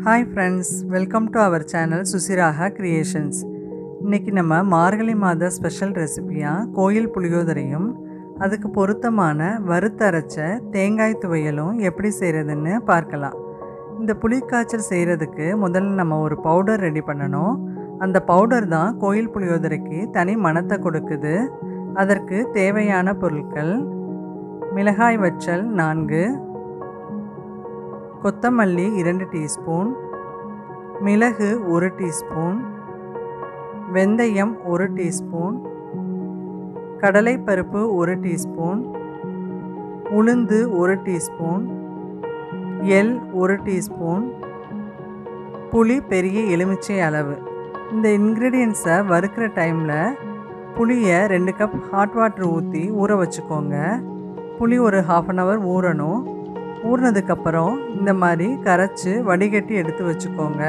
hi friends welcome to our channel Suchiraga creations இன்றைக்கி நம்ம மார்கழி மாத ஸ்பெஷல் ரெசிபியாக கோயில் புளியோதரையும் அதுக்கு பொருத்தமான வறுத்தரைச்ச தேங்காய் துவையலும் எப்படி செய்கிறதுன்னு பார்க்கலாம் இந்த புளிக்காய்ச்சல் செய்கிறதுக்கு முதல்ல நம்ம ஒரு பவுடர் ரெடி பண்ணணும் அந்த பவுடர் தான் கோயில் புளியோதரைக்கு தனி மணத்தை கொடுக்குது அதற்கு தேவையான பொருட்கள் மிளகாய் வற்றல் நான்கு கொத்தமல்லி இரண்டு டீஸ்பூன் மிளகு ஒரு டீஸ்பூன் வெந்தயம் ஒரு டீஸ்பூன் கடலைப்பருப்பு ஒரு டீஸ்பூன் உளுந்து ஒரு டீஸ்பூன் எள் ஒரு டீஸ்பூன் புளி பெரிய எலுமிச்சை அளவு இந்த இன்க்ரீடியன்ஸை வறுக்கிற டைமில் புளியை ரெண்டு கப் ஹாட் வாட்டர் ஊற்றி ஊற வச்சுக்கோங்க புளி ஒரு ஹாஃப் அன் ஹவர் ஊறணும் ஊறினதுக்கப்புறம் இந்த மாதிரி கரைச்சி வடிகட்டி எடுத்து வச்சுக்கோங்க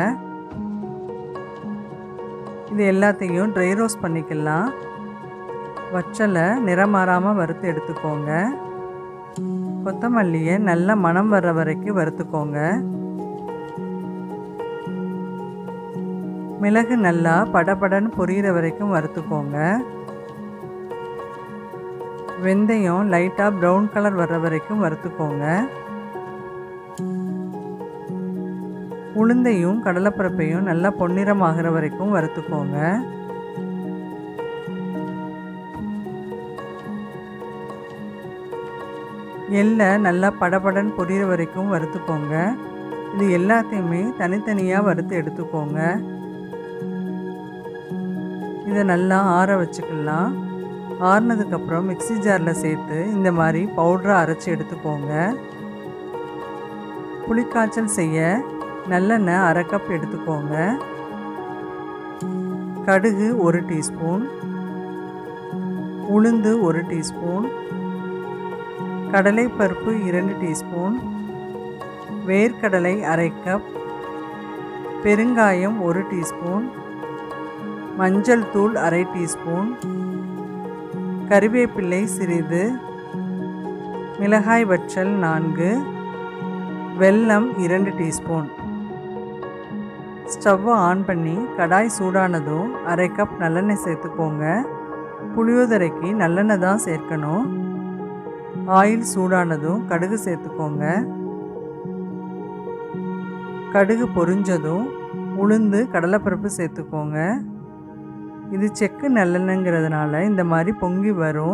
இது எல்லாத்தையும் ட்ரை ரோஸ்ட் பண்ணிக்கலாம் வற்றலை நிறம் மாறாமல் வறுத்து எடுத்துக்கோங்க கொத்தமல்லியை நல்ல மணம் வர்ற வரைக்கும் வறுத்துக்கோங்க மிளகு நல்லா படபடன்னு பொரியிற வரைக்கும் வறுத்துக்கோங்க வெந்தயம் லைட்டாக ப்ரௌன் கலர் வர்ற வரைக்கும் வறுத்துக்கோங்க உளுந்தையும் கடலைப்பருப்பையும் நல்லா பொன்னிறமாகிற வரைக்கும் வறுத்துக்கோங்க எள்ளை நல்லா படபடன்னு பொரியிற வரைக்கும் வறுத்துக்கோங்க இது எல்லாத்தையுமே தனித்தனியாக வறுத்து எடுத்துக்கோங்க இதை நல்லா ஆற வச்சுக்கலாம் ஆறுனதுக்கப்புறம் மிக்சி ஜாரில் சேர்த்து இந்த மாதிரி பவுடரை அரைச்சி எடுத்துக்கோங்க புளிக்காய்ச்சல் செய்ய நல்லெண்ணெய் அரை கப் எடுத்துக்கோங்க கடுகு ஒரு டீஸ்பூன் உளுந்து ஒரு டீஸ்பூன் கடலைப்பருப்பு இரண்டு டீஸ்பூன் வேர்க்கடலை அரை கப் பெருங்காயம் ஒரு டீஸ்பூன் மஞ்சள் தூள் அரை டீஸ்பூன் கறிவேப்பிள்ளை சிறிது மிளகாய் வற்றல் நான்கு வெல்லம் இரண்டு டீஸ்பூன் ஸ்டவ்வை ஆன் பண்ணி கடாய் சூடானதும் அரை கப் நல்லெண்ணெய் சேர்த்துக்கோங்க புளியோதரைக்கு நல்லெண்ணெய் தான் சேர்க்கணும் ஆயில் சூடானதும் கடுகு சேர்த்துக்கோங்க கடுகு பொரிஞ்சதும் உளுந்து கடலைப்பருப்பு சேர்த்துக்கோங்க இது செக்கு நல்லெண்ணங்கிறதுனால இந்த மாதிரி பொங்கி வரும்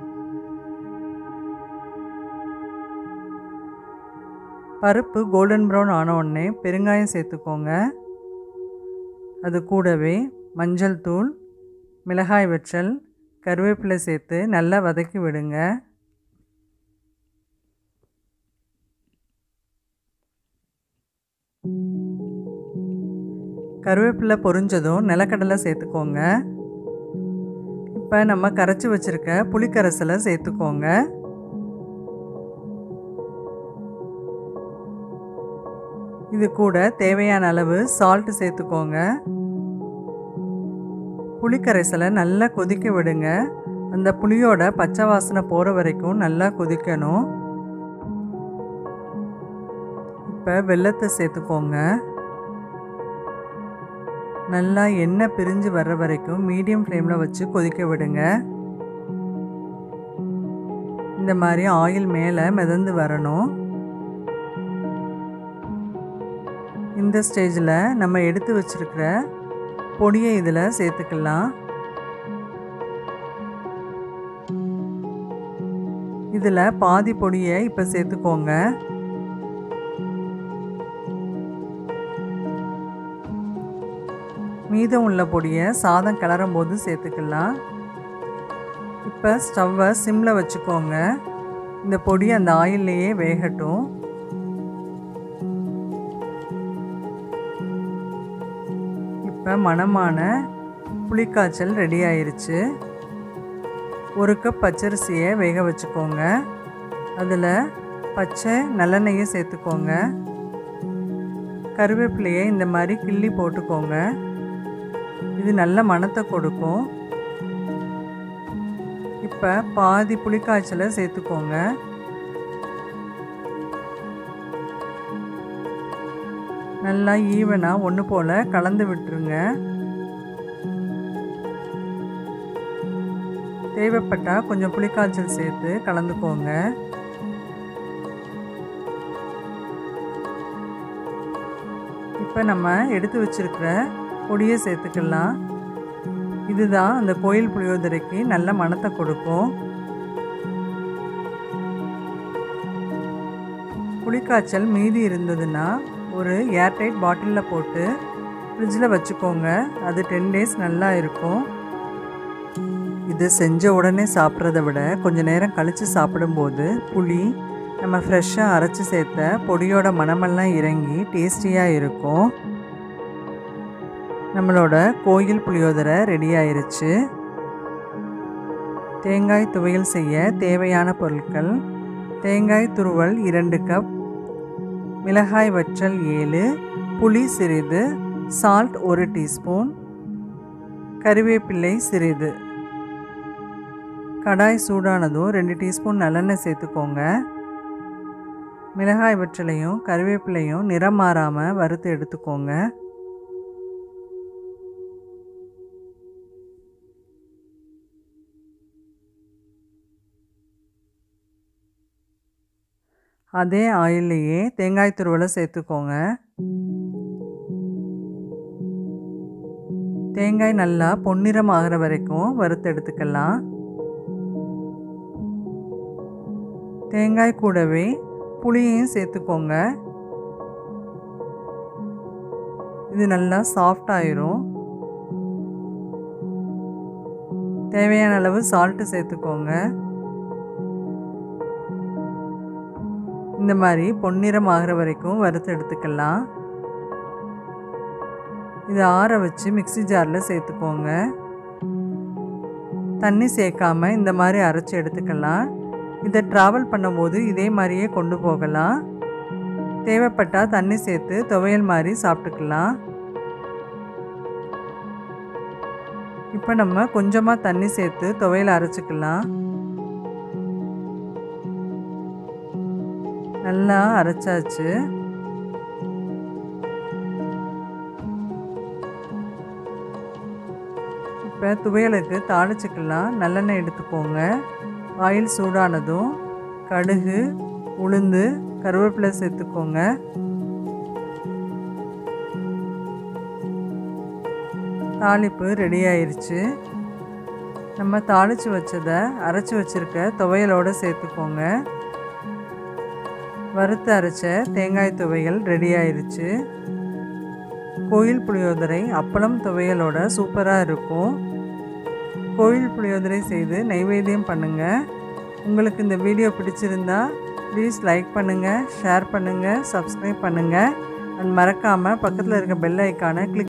பருப்பு கோல்டன் ப்ரௌன் ஆன உடனே பெருங்காயம் சேர்த்துக்கோங்க அது கூடவே மஞ்சள் தூள் மிளகாய் வற்றல் கருவேப்பிலை சேர்த்து நல்லா வதக்கி விடுங்க கருவேப்பிலை பொரிஞ்சதும் நிலக்கடலை சேர்த்துக்கோங்க இப்போ நம்ம கரைச்சி வச்சுருக்க புளிக்கரைசலை சேர்த்துக்கோங்க இது கூட தேவையான அளவு சால்ட்டு சேர்த்துக்கோங்க புளிக்கரைசலை நல்லா கொதிக்க விடுங்க அந்த புளியோட பச்சை வாசனை போகிற வரைக்கும் நல்லா கொதிக்கணும் இப்போ வெள்ளத்தை சேர்த்துக்கோங்க நல்லா எண்ணெய் பிரிஞ்சு வர்ற வரைக்கும் மீடியம் ஃப்ளேமில் வச்சு கொதிக்க விடுங்க இந்த மாதிரி ஆயில் மேலே மிதந்து வரணும் இந்த ஸ்டேஜில் நம்ம எடுத்து வச்சுருக்கிற பொடியை இதில் சேர்த்துக்கலாம் இதில் பாதி பொடியை இப்போ சேர்த்துக்கோங்க மீதம் உள்ள பொடியை சாதம் கிளறும் போது சேர்த்துக்கலாம் இப்போ ஸ்டவ்வை சிம்மில் வச்சுக்கோங்க இந்த பொடி அந்த ஆயில்லையே வேகட்டும் இப்போ மணமான புளிக்காய்ச்சல் ரெடி ஆயிருச்சு ஒரு கப் பச்சரிசியை வேக வச்சுக்கோங்க அதில் பச்சை நல்லெண்ணெயை சேர்த்துக்கோங்க கருவேப்பிலையை இந்த மாதிரி கிள்ளி போட்டுக்கோங்க இது நல்ல மணத்தை கொடுக்கும் இப்போ பாதி புளிக்காய்ச்சலை சேர்த்துக்கோங்க நல்லா ஈவனாக ஒன்று போல் கலந்து விட்டுருங்க தேவைப்பட்டால் கொஞ்சம் புளிக்காய்ச்சல் சேர்த்து கலந்துக்கோங்க இப்போ நம்ம எடுத்து வச்சிருக்கிற பொடியை சேர்த்துக்கலாம் இதுதான் அந்த கோயில் புளியோதரைக்கு நல்ல மணத்தை கொடுக்கும் புளிக்காய்ச்சல் மீதி இருந்ததுன்னா ஒரு ஏர்டைட் பாட்டிலில் போட்டு ஃப்ரிட்ஜில் வச்சுக்கோங்க அது டென் டேஸ் நல்லா இருக்கும் இது செஞ்ச உடனே சாப்பிட்றத விட கொஞ்சம் நேரம் கழித்து சாப்பிடும்போது புளி நம்ம ஃப்ரெஷ்ஷாக அரைச்சி சேர்த்த பொடியோட மணமெல்லாம் இறங்கி டேஸ்டியாக இருக்கும் நம்மளோட கோயில் புளியோதரை ரெடி ஆயிருச்சு தேங்காய் துவையல் செய்ய தேவையான பொருட்கள் தேங்காய் துருவல் இரண்டு கப் மிளகாய் வற்றல் ஏழு புளி சிறிது சால்ட் ஒரு டீஸ்பூன் கறிவேப்பிள்ளை சிறிது கடாய் சூடானதும் ரெண்டு டீஸ்பூன் நல்லெண்ணெய் சேர்த்துக்கோங்க மிளகாய் வற்றலையும் கறிவேப்பிலையும் நிறம் மாறாமல் வறுத்து எடுத்துக்கோங்க அதே ஆயில்லையே தேங்காய் துருவலை சேர்த்துக்கோங்க தேங்காய் நல்லா பொன்னிறம் ஆகிற வரைக்கும் வறுத்து எடுத்துக்கலாம் தேங்காய் கூடவே புளியையும் சேர்த்துக்கோங்க இது நல்லா சாஃப்ட் ஆயிரும் தேவையான அளவு சால்ட்டு சேர்த்துக்கோங்க இந்த மாதிரி பொன்னிறம் ஆகிற வரைக்கும் வறுத்து எடுத்துக்கலாம் இதை ஆற வச்சு மிக்சி ஜாரில் சேர்த்துக்கோங்க தண்ணி சேர்க்காம இந்த மாதிரி அரைச்சி எடுத்துக்கலாம் இதை ட்ராவல் பண்ணும்போது இதே மாதிரியே கொண்டு போகலாம் தேவைப்பட்டால் தண்ணி சேர்த்து துவையல் மாதிரி சாப்பிட்டுக்கலாம் இப்போ நம்ம கொஞ்சமாக தண்ணி சேர்த்து துவையல் அரைச்சிக்கலாம் நல்லா அரைச்சாச்சு இப்போ துவையலுக்கு தாளிச்சுக்கலாம் நல்லெண்ணெய் எடுத்துக்கோங்க ஆயில் சூடானதும் கடுகு உளுந்து கருவேப்பிலை சேர்த்துக்கோங்க தாளிப்பு ரெடி ஆயிடுச்சு நம்ம தாளித்து வச்சதை அரைச்சி வச்சுருக்க துவையலோடு சேர்த்துக்கோங்க வறுத்து அரைச்ச தேங்காய் துவையல் ரெடி ஆயிடுச்சு கோயில் புளியோதரை அப்பளம் துவையலோட சூப்பராக இருக்கும் கோயில் புளியோதரை செய்து நைவேத்தியம் பண்ணுங்கள் உங்களுக்கு இந்த வீடியோ பிடிச்சிருந்தா ப்ளீஸ் லைக் பண்ணுங்கள் ஷேர் பண்ணுங்கள் சப்ஸ்கிரைப் பண்ணுங்கள் அண்ட் மறக்காமல் பக்கத்தில் இருக்க பெல் ஐக்கானை கிளிக்